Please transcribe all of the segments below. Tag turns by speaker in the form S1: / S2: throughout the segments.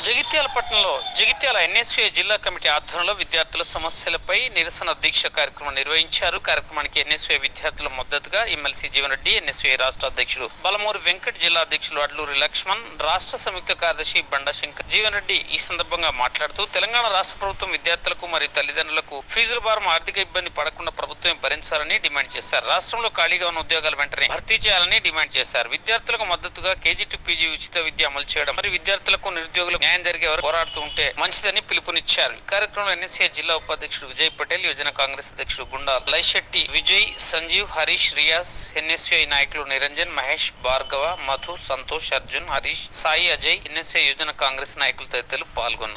S1: జగిత్యాల పట్టణంలో జగిత్యాల ఎన్ఎస్ఏ జిల్లా కమిటీ ఆధ్వర్యంలో విద్యార్థుల సమస్యలపై నిరసన దీక్ష కార్యక్రమం నిర్వహించారు కార్యక్రమానికి ఎన్ఎస్ఏ విద్యార్థుల మద్దతుగా ఎమ్మెల్సీ జీవన్ రెడ్డి ఎన్ఎస్ఏ రాష్ట్ర అధ్యక్షుడు బలమూరి వెంకట్ జిల్లా అధ్యక్షులు అడ్లూరి లక్ష్మణ్ రాష్ట్ర సంయుక్త కార్యదర్శి బండా శంకర్ జీవన్ రెడ్డి ఈ సందర్భంగా మాట్లాడుతూ తెలంగాణ రాష్ట్ర ప్రభుత్వం విద్యార్థులకు మరియు తల్లిదండ్రులకు ఫీజుల భారం ఆర్థిక ఇబ్బంది పడకుండా ప్రభుత్వం భరించాలని డిమాండ్ చేశారు రాష్ట్రంలో ఖాళీగా ఉన్న ఉద్యోగాలు వెంటనే భర్తీ చేయాలని డిమాండ్ చేశారు విద్యార్థులకు మద్దతుగా కేజీ టు పీజీ ఉచిత విద్య అమలు చేయడం మరియు విద్యార్థులకు నిరుద్యోగులకు న్యాయం జరిగే వరకు పోరాడుతూ ఉంటే మంచిదని పిలుపునిచ్చారు ఈ కార్యక్రమంలో ఎన్ఎస్ఏ జిల్లా ఉపాధ్యక్షుడు విజయ్ పటేల్ యువజన కాంగ్రెస్ అధ్యక్షుడు గుండా లైశెట్టి విజయ్ సంజీవ్ హరీష్ రియాజ్ ఎన్ఎస్ఏ నాయకులు నిరంజన్ మహేష్ భార్గవ మధు సంతోష్ అర్జున్ హరీష్ సాయి అజయ్ ఎన్ఎస్ఏ యువజన కాంగ్రెస్ నాయకులు తదితరులు పాల్గొన్నారు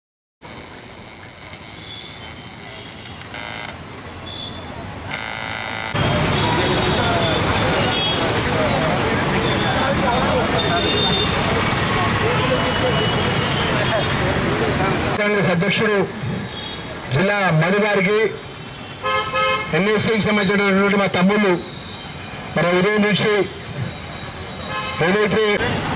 S2: కాంగ్రెస్ అధ్యక్షుడు జిల్లా మధు గారికి ఎన్ఎస్సీకి సంబంధించినటువంటి మా తమ్ముళ్ళు మన ఉదయం నుంచి ఏదైతే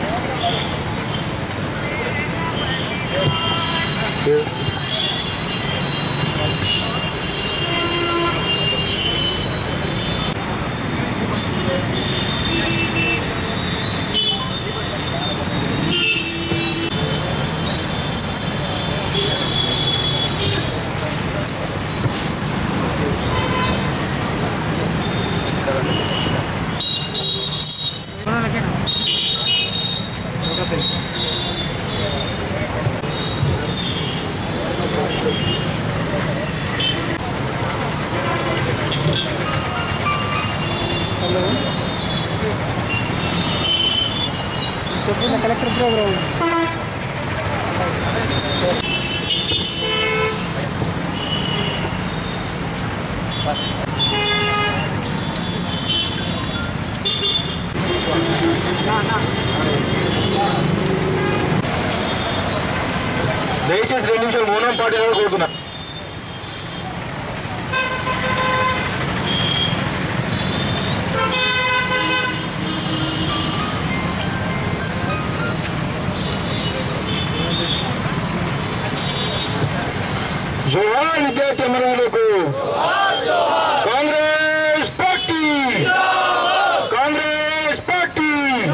S3: చెప్పిన కలెక్టర్ ప్రోగ్రామ్
S2: దయచేసి రెండు నిమిషాలు మౌనం పాటిన కోరుతున్నా జోహార్ విద్యార్థి అమరులకు కాంగ్రెస్ పార్టీ కాంగ్రెస్ పార్టీ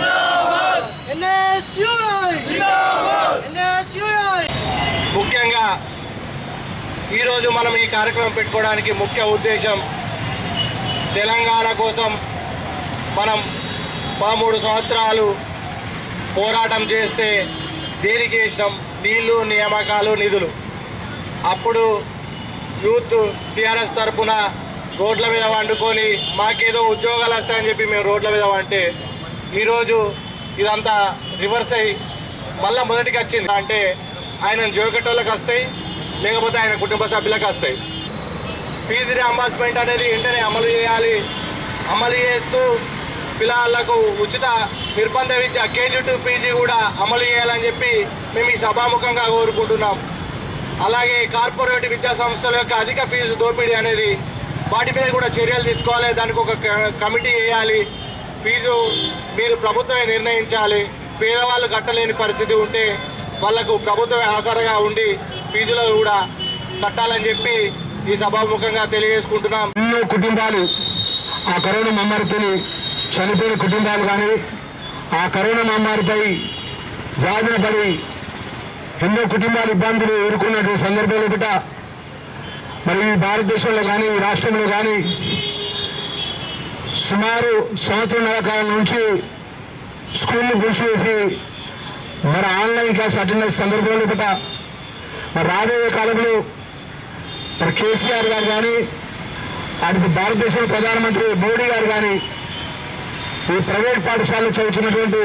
S4: ముఖ్యంగా ఈరోజు మనం ఈ కార్యక్రమం పెట్టుకోవడానికి ముఖ్య ఉద్దేశం తెలంగాణ కోసం మనం పదమూడు సంవత్సరాలు పోరాటం చేస్తే దేనికి చేసినాం నీళ్లు నియామకాలు నిధులు అప్పుడు యూత్ టీఆర్ఎస్ తరఫున రోడ్ల మీద వండుకొని మాకేదో ఉద్యోగాలు వస్తాయని చెప్పి మేము రోడ్ల మీద వంటే ఈరోజు ఇదంతా రివర్స్ అయ్యి మళ్ళీ మొదటికి వచ్చింది అంటే ఆయన జోకెట్టోళ్ళకి వస్తాయి లేకపోతే ఆయన కుటుంబ సభ్యులకు వస్తాయి ఫీజు రియంబర్స్మెంట్ అనేది వెంటనే అమలు చేయాలి అమలు చేస్తూ పిల్లలకు ఉచిత నిర్బంధ విద్య కేజీ టు పీజీ కూడా అమలు చేయాలని చెప్పి మేము ఈ సభాముఖంగా కోరుకుంటున్నాం అలాగే కార్పొరేట్ విద్యా సంస్థల యొక్క అధిక ఫీజు దోపిడీ అనేది వాటి మీద కూడా చర్యలు తీసుకోవాలి దానికి ఒక క- కమిటీ వేయాలి ఫీజు మీరు ప్రభుత్వమే నిర్ణయించాలి పేదవాళ్ళు కట్టలేని పరిస్థితి ఉంటే వాళ్లకు ప్రభుత్వమే ఆసరగా ఉండి ఫీజులు కూడా కట్టాలని చెప్పి ఈ సభాముఖంగా తెలియజేసుకుంటున్నాం
S2: ఎన్నో కుటుంబాలు ఆ కరోనా మమ్మారితో చనిపోయిన కుటుంబాలు కానీ ఆ కరోనా మమ్మారిపై వ్యాధిన పడి ఎన్నో కుటుంబాలు ఇబ్బందులు ఎదుర్కొన్నటువంటి సందర్భంలో బిడ్డ మరి ఈ భారతదేశంలో కానీ ఈ రాష్ట్రంలో కానీ సుమారు సంవత్సరంన్నర కాలం నుంచి స్కూళ్ళు మూసివేసి మరి ఆన్లైన్ క్లాస్ అటెండెన్స్ సందర్భంలో బిడ్డ మరి రాబోయే కాలంలో మరి కేసీఆర్ గారు కానీ అటు భారతదేశంలో ప్రధానమంత్రి మోడీ గారు కానీ ఈ ప్రైవేట్ పాఠశాలలో చదువుతున్నటువంటి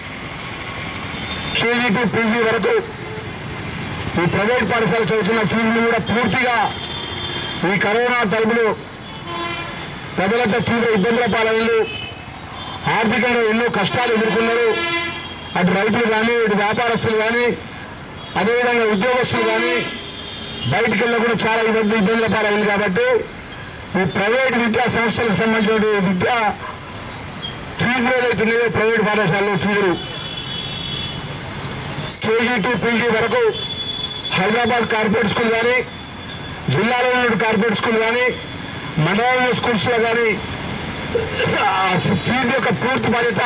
S2: కేజీ టు పీజీ వరకు ఈ ప్రైవేట్ పాఠశాల చదువుతున్న ఫీజులు కూడా పూర్తిగా ఈ కరోనా టైంలో ప్రజలంతా తీవ్ర ఇబ్బందుల పాలనలు ఆర్థికంగా ఎన్నో కష్టాలు ఎదుర్కొన్నారు అటు రైతులు కానీ ఇటు వ్యాపారస్తులు కానీ అదేవిధంగా ఉద్యోగస్తులు కానీ బయటికి వెళ్ళి కూడా చాలా ఇబ్బంది ఇబ్బందుల పాలైంది కాబట్టి ఈ ప్రైవేట్ విద్యా సంస్థలకు సంబంధించిన విద్యా ఫీజులు ఏదైతే ఉన్నాయో ప్రైవేట్ పాఠశాలలో ఫీజులు కేజీ టు పీజీ వరకు హైదరాబాద్ కార్పొరేట్ స్కూల్ కానీ జిల్లాలో ఉన్న కార్పొరేట్ స్కూల్ కానీ మండలంలో స్కూల్స్లో కానీ ఫీజు యొక్క పూర్తి బాధ్యత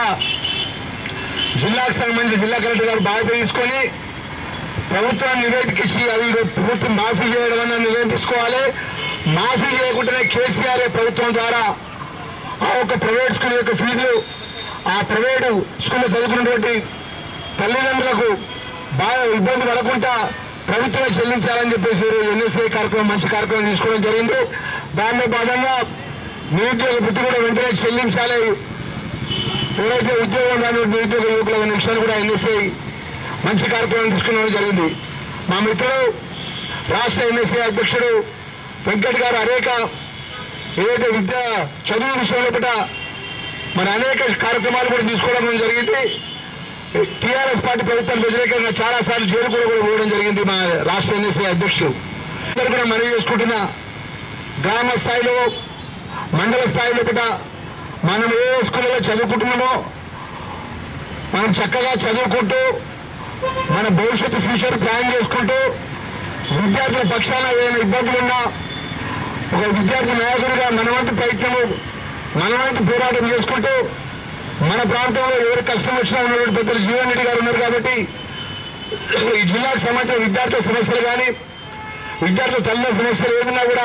S2: జిల్లాకు సంబంధించిన జిల్లా కలెక్టర్ గారు బాధ్యత తీసుకొని ప్రభుత్వాన్ని నివేదిక ఇచ్చి అది పూర్తి మాఫీ చేయడం అన్న నిర్ణయం తీసుకోవాలి మాఫీ చేయకుండానే కేసీఆర్ ప్రభుత్వం ద్వారా ఆ యొక్క ప్రైవేట్ స్కూల్ యొక్క ఫీజులు ఆ ప్రైవేటు స్కూల్లో చదువుకున్నటువంటి తల్లిదండ్రులకు బాగా ఇబ్బంది పడకుండా ప్రభుత్వమే చెల్లించాలని చెప్పేసి ఎన్ఎస్ఏ కార్యక్రమం మంచి కార్యక్రమం తీసుకోవడం జరిగింది దానిలో భాగంగా నిరుద్యోగ వృత్తి కూడా వెంటనే చెల్లించాలి ఎవరైతే ఉద్యోగం రాని నిరుద్యోగ యువకుల అనే విషయాలు కూడా ఎన్ఎస్ఐ మంచి కార్యక్రమం తీసుకునడం జరిగింది మా మిత్రుడు రాష్ట్ర ఎన్ఎస్ఐ అధ్యక్షుడు వెంకట్ గారు అనేక ఏదైతే విద్య చదువు విషయంలో కూడా మరి అనేక కార్యక్రమాలు కూడా తీసుకోవడం జరిగింది టీఆర్ఎస్ పార్టీ ప్రభుత్వానికి వ్యతిరేకంగా చాలా సార్లు జైలు కూడా కూడా పోవడం జరిగింది మా రాష్ట్ర ఎన్ఎస్ఐ అధ్యక్షుడు అందరూ కూడా మనవి చేసుకుంటున్న గ్రామ స్థాయిలో మండల స్థాయిలో కూడా మనం ఏ స్కూల్లో చదువుకుంటున్నామో మనం చక్కగా చదువుకుంటూ మన భవిష్యత్తు ఫ్యూచర్ ప్లాన్ చేసుకుంటూ విద్యార్థుల పక్షాన ఏదైనా ఇబ్బందులు ఉన్నా ఒక విద్యార్థి నాయకుడిగా మన వంతు ప్రయత్నము మన వంతు పోరాటం చేసుకుంటూ మన ప్రాంతంలో ఎవరికి కష్టం వచ్చినా ఉన్నటువంటి పెద్దలు జీవన్ రెడ్డి గారు ఉన్నారు కాబట్టి ఈ జిల్లాకు సంబంధించిన విద్యార్థుల సమస్యలు కానీ విద్యార్థుల తల్లిదండ్రుల సమస్యలు ఏదైనా కూడా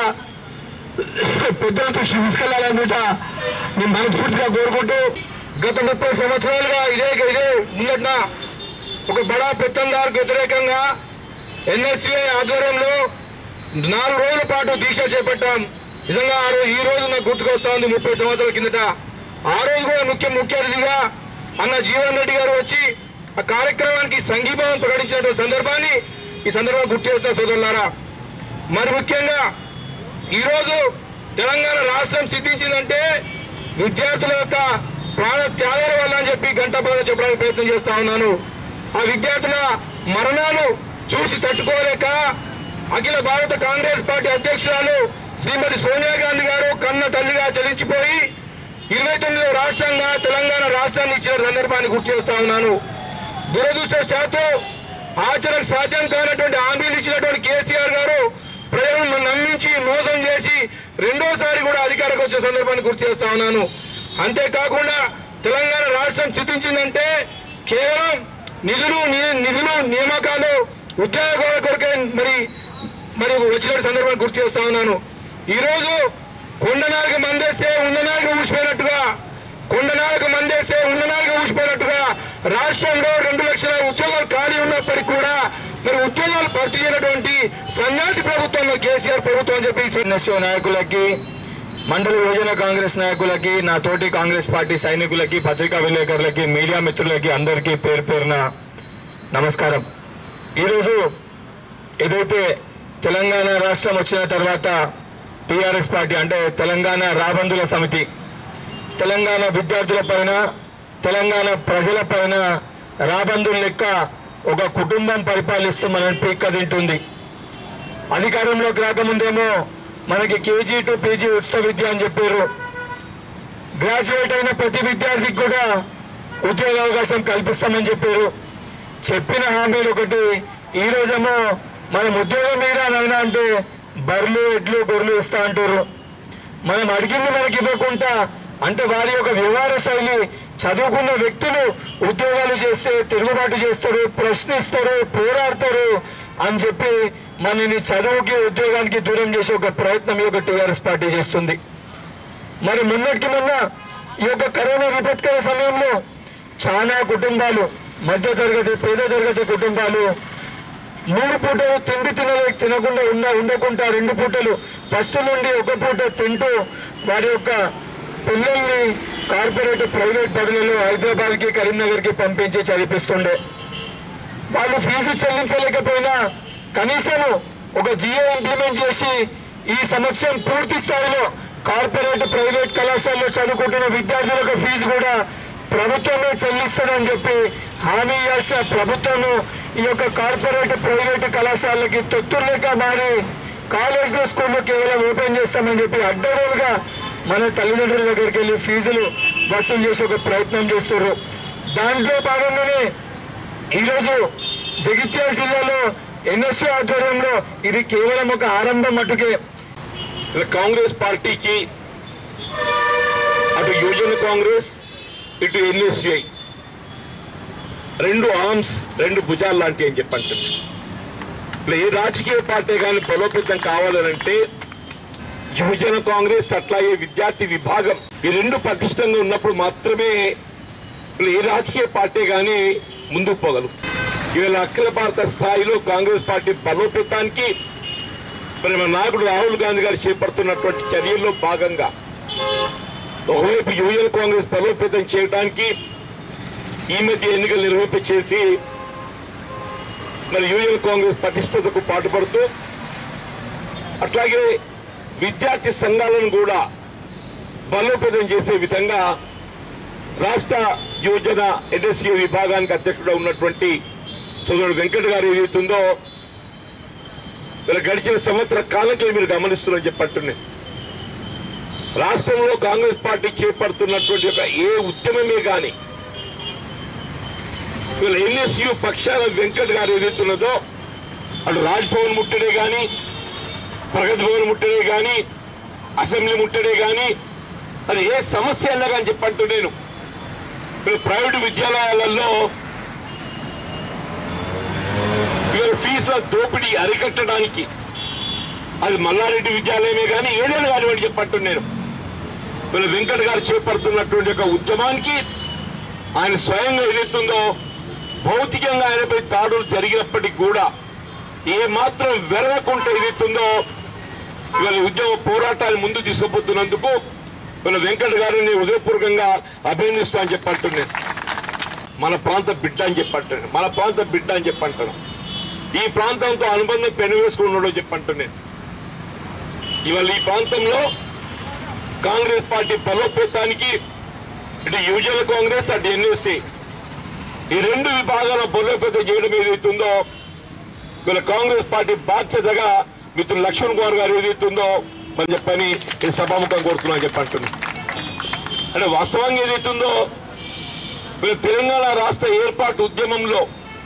S2: పెద్దల దృష్టి తీసుకెళ్లాలన్నమాట నేను మనస్ఫూర్తిగా కోరుకుంటూ గత ముప్పై సంవత్సరాలుగా ఇదే ఇదే ముందట ఒక బడా పెత్తందారుకు వ్యతిరేకంగా ఎన్ఎస్సీఐ ఆధ్వర్యంలో నాలుగు రోజుల పాటు దీక్ష చేపట్టాం నిజంగా ఆ రోజు ఈ రోజు నాకు గుర్తుకొస్తా ఉంది ముప్పై సంవత్సరాల కిందట ఆ రోజు కూడా ముఖ్య ముఖ్య అతిథిగా అన్న జీవన్ రెడ్డి గారు వచ్చి ఆ కార్యక్రమానికి సంఘీభావం ప్రకటించిన సందర్భాన్ని ఈ సందర్భంగా గుర్తు చేస్తున్న సోదరులారా మరి ముఖ్యంగా ఈరోజు తెలంగాణ రాష్ట్రం సిద్ధించిందంటే విద్యార్థుల యొక్క ప్రాణ త్యాగాల వల్ల అని చెప్పి గంటపాద చెప్పడానికి ప్రయత్నం చేస్తా ఉన్నాను ఆ విద్యార్థుల మరణాలు చూసి తట్టుకోలేక అఖిల భారత కాంగ్రెస్ పార్టీ అధ్యక్షురాలు శ్రీమతి సోనియా గాంధీ గారు కన్న తల్లిగా చలించిపోయి ఇరవై తొమ్మిదో రాష్ట్రంగా తెలంగాణ రాష్ట్రాన్ని ఇచ్చిన సందర్భాన్ని గుర్తు చేస్తా ఉన్నాను దురదృష్టశాత్తు ఆచరణ సాధ్యం కానటువంటి హామీలు ఇచ్చినటువంటి కేసీఆర్ గారు ప్రజలను నమ్మించి మోసం చేసి రెండోసారి కూడా అధికారికి వచ్చే సందర్భాన్ని గుర్తు చేస్తా ఉన్నాను అంతేకాకుండా తెలంగాణ రాష్ట్రం సిద్ధించిందంటే కేవలం నిధులు ని- నిధులు నియామకాలు ఉద్యోగాల కొరకే మరి మరి వచ్చిన సందర్భాన్ని గుర్తు చేస్తా ఉన్నాను ఈరోజు కొండనాలకు మందేస్తే ఉండనాలకు ఊసిపోయినట్టుగా కొండనాలకు మందేస్తే ఉండనాలకు ఊసిపోయినట్టుగా రాష్ట్రంలో రెండు లక్షల ఉద్యోగాలు ఖాళీ ఉన్నప్పటికీ కూడా మరి ఉద్యోగాలు భర్తీ చేయనటువంటి సన్యాసి ప్రభుత్వం కేసీఆర్ ప్రభుత్వం అని చెప్పి సన్యాసి నాయకులకి మండల యోజన కాంగ్రెస్ నాయకులకి నా తోటి కాంగ్రెస్ పార్టీ సైనికులకి పత్రికా విలేకరులకి మీడియా మిత్రులకి అందరికీ పేరు పేరున నమస్కారం ఈరోజు ఏదైతే తెలంగాణ రాష్ట్రం వచ్చిన తర్వాత టీఆర్ఎస్ పార్టీ అంటే తెలంగాణ రాబందుల సమితి తెలంగాణ విద్యార్థుల పైన తెలంగాణ ప్రజల పైన రాబందుల లెక్క ఒక కుటుంబం పరిపాలిస్తూ మనల్ని పీక్క తింటుంది అధికారంలోకి రాకముందేమో మనకి కేజీ టు పీజీ ఉచిత విద్య అని చెప్పారు గ్రాడ్యుయేట్ అయిన ప్రతి విద్యార్థికి కూడా ఉద్యోగ అవకాశం కల్పిస్తామని చెప్పారు చెప్పిన హామీలు ఒకటి ఈ రోజేమో మనం ఉద్యోగం మీద నైనా అంటే బర్రెలు ఎడ్లు గొర్రెలు ఇస్తా అంటారు మనం అడిగింది మనకి ఇవ్వకుండా అంటే వారి యొక్క వ్యవహార శైలి చదువుకున్న వ్యక్తులు ఉద్యోగాలు చేస్తే తిరుగుబాటు చేస్తారు ప్రశ్నిస్తారు పోరాడతారు అని చెప్పి మనని చదువుకి ఉద్యోగానికి దూరం చేసే ఒక ప్రయత్నం ఈ యొక్క టీఆర్ఎస్ పార్టీ చేస్తుంది మరి మొన్నటికి మొన్న ఈ యొక్క కరోనా విపత్కర సమయంలో చాలా కుటుంబాలు మధ్య తరగతి పేద తరగతి కుటుంబాలు మూడు పూటలు తిండి తినలే తినకుండా ఉండ ఉండకుండా రెండు పూటలు ఫస్ట్ నుండి ఒక పూట తింటూ వారి యొక్క పిల్లల్ని కార్పొరేట్ ప్రైవేట్ బడులలో హైదరాబాద్కి కరీంనగర్కి పంపించి చదివిస్తుండే వాళ్ళు ఫీజు చెల్లించలేకపోయినా కనీసం ఒక జియో ఇంప్లిమెంట్ చేసి ఈ సంవత్సరం పూర్తి స్థాయిలో కార్పొరేట్ ప్రైవేట్ కళాశాలలో చదువుకుంటున్న విద్యార్థులకు ఫీజు కూడా ప్రభుత్వమే చెల్లిస్తుందని చెప్పి హామీ చేసిన ప్రభుత్వము ఈ యొక్క కార్పొరేట్ ప్రైవేట్ కళాశాలకి తొత్తులేక మారి కాలేజ్లో స్కూల్లో కేవలం ఓపెన్ చేస్తామని చెప్పి అడ్డగోలుగా మన తల్లిదండ్రుల దగ్గరికి వెళ్ళి ఫీజులు వసూలు చేసే ఒక ప్రయత్నం చేస్తున్నారు దాంట్లో భాగంగానే ఈరోజు జగిత్యాల జిల్లాలో ఎన్ఎస్ఓ ఆధ్వర్యంలో ఇది కేవలం ఒక ఆరంభం మటుకే
S5: ఇలా కాంగ్రెస్ పార్టీకి అటు యువజన కాంగ్రెస్ ఇటు ఎన్ఎస్యుఐ రెండు ఆర్మ్స్ రెండు భుజాలు లాంటివి అని చెప్పంటుంది ఇప్పుడు ఏ రాజకీయ పార్టీ కానీ బలోపేతం కావాలనంటే యువజన కాంగ్రెస్ అట్లాగే విద్యార్థి విభాగం ఈ రెండు పటిష్టంగా ఉన్నప్పుడు మాత్రమే ఇప్పుడు ఏ రాజకీయ పార్టీ కానీ ముందుకు పోగలుగుతుంది ఇవాళ అఖిల భారత స్థాయిలో కాంగ్రెస్ పార్టీ బలోపేతానికి మరి మన నాయకుడు రాహుల్ గాంధీ గారు చేపడుతున్నటువంటి చర్యల్లో భాగంగా ఒకవైపు యువజన కాంగ్రెస్ బలోపేతం చేయడానికి ఈ మధ్య ఎన్నికలు నిర్వహింప చేసి మరి యువజన కాంగ్రెస్ పటిష్టతకు పాటుపడుతూ అట్లాగే విద్యార్థి సంఘాలను కూడా బలోపేతం చేసే విధంగా రాష్ట్ర యువజన ఎన్ఎస్సీ విభాగానికి అధ్యక్షుడు ఉన్నటువంటి సోదరుడు వెంకట్ గారు ఏదైతుందో ఇలా గడిచిన సంవత్సర కాలంకే మీరు గమనిస్తున్నారని చెప్పట్టున్నాయి రాష్ట్రంలో కాంగ్రెస్ పార్టీ చేపడుతున్నటువంటి ఒక ఏ ఉద్యమమే కానీ వీళ్ళ ఎన్ఎస్యు పక్షాన వెంకట్ గారు ఏదైతున్నదో అటు రాజ్ భవన్ ముట్టడే కానీ ప్రగతి భవన్ ముట్టడే కానీ అసెంబ్లీ ముట్టడే కానీ అది ఏ సమస్య అన్నా కానీ చెప్పంటూ నేను వీళ్ళు ప్రైవేటు విద్యాలయాలలో వీళ్ళ ఫీజుల దోపిడీ అరికట్టడానికి అది మల్లారెడ్డి విద్యాలయమే కానీ ఏదైనా కానివ్వండి చెప్పట్టు నేను వీళ్ళ వెంకట్ గారు చేపడుతున్నటువంటి ఒక ఉద్యమానికి ఆయన స్వయంగా ఏదైతుందో భౌతికంగా ఆయనపై దాడులు జరిగినప్పటికీ కూడా ఏ మాత్రం వెరగకుండా ఏదైతుందో ఇవాళ ఉద్యమ పోరాటాన్ని ముందు తీసుకుపోతున్నందుకు వీళ్ళ వెంకట్ గారిని ఉదయపూర్వకంగా అభినందిస్తా అని చెప్పంటున్నాను మన ప్రాంత బిడ్డ అని చెప్పంటాను మన ప్రాంత బిడ్డ అని చెప్పంటాను ఈ ప్రాంతంతో అనుబంధం పెనవేసుకున్నాడో చెప్పంటున్నాను ఇవాళ ఈ ప్రాంతంలో కాంగ్రెస్ పార్టీ బలోపేతానికి ఇటు యువజన కాంగ్రెస్ అటు ఎన్ఎస్సి ఈ రెండు విభాగాల బలోపేతం చేయడం ఏదైతుందో వీళ్ళ కాంగ్రెస్ పార్టీ బాధ్యతగా మిత్రులు లక్ష్మణ్ కుమార్ గారు ఏదైతుందో మరి చెప్పని ఈ సభాముఖం కోరుతున్నాను చెప్పంటున్నాను అంటే వాస్తవంగా ఏదైతుందో వీళ్ళ తెలంగాణ రాష్ట్ర ఏర్పాటు ఉద్యమంలో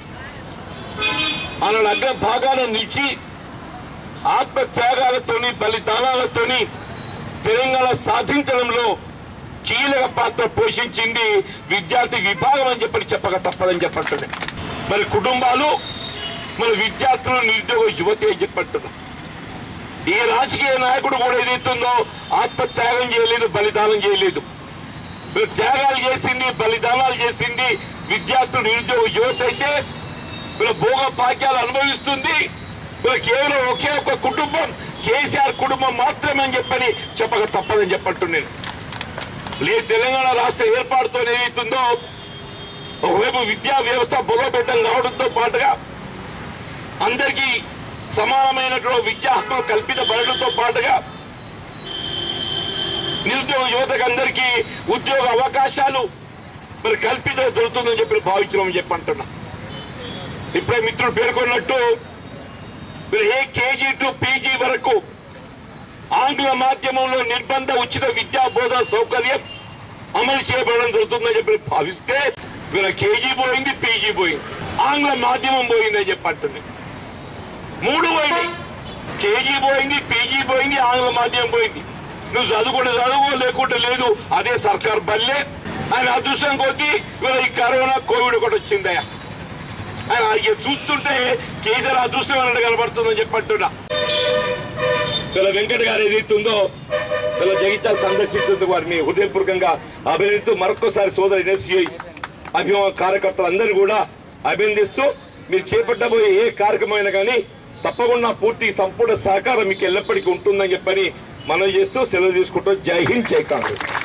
S5: ఆయన అగ్ర భాగాన నిలిచి ఆత్మ త్యాగాలతోని బలిదానాలతోని తెలంగాణ సాధించడంలో కీలక పాత్ర పోషించింది విద్యార్థి విభాగం అని చెప్పని చెప్పక తప్పదని చెప్పంటున్నా మరి కుటుంబాలు మన విద్యార్థులు నిరుద్యోగ యువతి అని చెప్పంటున్నా ఏ రాజకీయ నాయకుడు కూడా ఏదైతుందో ఆత్మ త్యాగం చేయలేదు బలిదానం చేయలేదు వీళ్ళు త్యాగాలు చేసింది బలిదానాలు చేసింది విద్యార్థులు నిరుద్యోగ యువత అయితే వీళ్ళ భోగ భాగ్యాలు అనుభవిస్తుంది వీళ్ళ కేవలం ఒకే ఒక కుటుంబం కేసీఆర్ కుటుంబం మాత్రమే అని చెప్పని చెప్పక తప్పదని చెప్పట్టు నేను లేదు తెలంగాణ రాష్ట్ర ఏర్పాటుతో ఏదైతుందో ఒకవైపు విద్యా వ్యవస్థ బలోపేతం కావడంతో పాటుగా అందరికీ సమానమైనటువంటి విద్యా హక్కులు కల్పించబడడంతో పాటుగా నిరుద్యోగ యువతకు అందరికీ ఉద్యోగ అవకాశాలు మరి కల్పించడం దొరుకుతుందని చెప్పి భావించడం చెప్పి అంటున్నా ఇప్పుడే మిత్రులు పేర్కొన్నట్టు మీరు ఏ కేజీ టు పీజీ వరకు ఆంగ్ల మాధ్యమంలో నిర్బంధ ఉచిత విద్యా బోధన సౌకర్యం అమలు చేయబడడం జరుగుతుందని చెప్పి భావిస్తే వీళ్ళ కేజీ పోయింది పీజీ పోయింది ఆంగ్ల మాధ్యమం పోయిందని చెప్పి అంటుంది మూడు పోయింది కేజీ పోయింది పీజీ పోయింది ఆంగ్ల మాధ్యమం పోయింది నువ్వు చదువుకుంటే చదువు లేకుంటే లేదు అదే సర్కార్ బల్లే ఆయన అదృష్టం కొద్దీ ఇవాళ ఈ కరోనా కోవిడ్ ఒకటి వచ్చిందయ్యా ఆయన ఇక చూస్తుంటే కేసీఆర్ అదృష్టం అన్నట్టు కనబడుతుందని చెప్పంటున్నా ఇలా వెంకట గారు ఏదైతుందో ఇలా జగిత్యాల సందర్శిస్తుంది వారిని హృదయపూర్వకంగా అభినందిస్తూ మరొకసారి సోదరు ఎన్ఎస్సీ అభిమాన కార్యకర్తలందరూ కూడా అభినందిస్తూ మీరు చేపట్టబోయే ఏ కార్యక్రమం అయినా కానీ తప్పకుండా పూర్తి సంపూర్ణ సహకారం మీకు ఎల్లప్పటికీ ఉంటుందని చెప్పని మనం చేస్తూ సెలవు తీసుకుంటూ జై హింద్ జై కాంగ్రెస్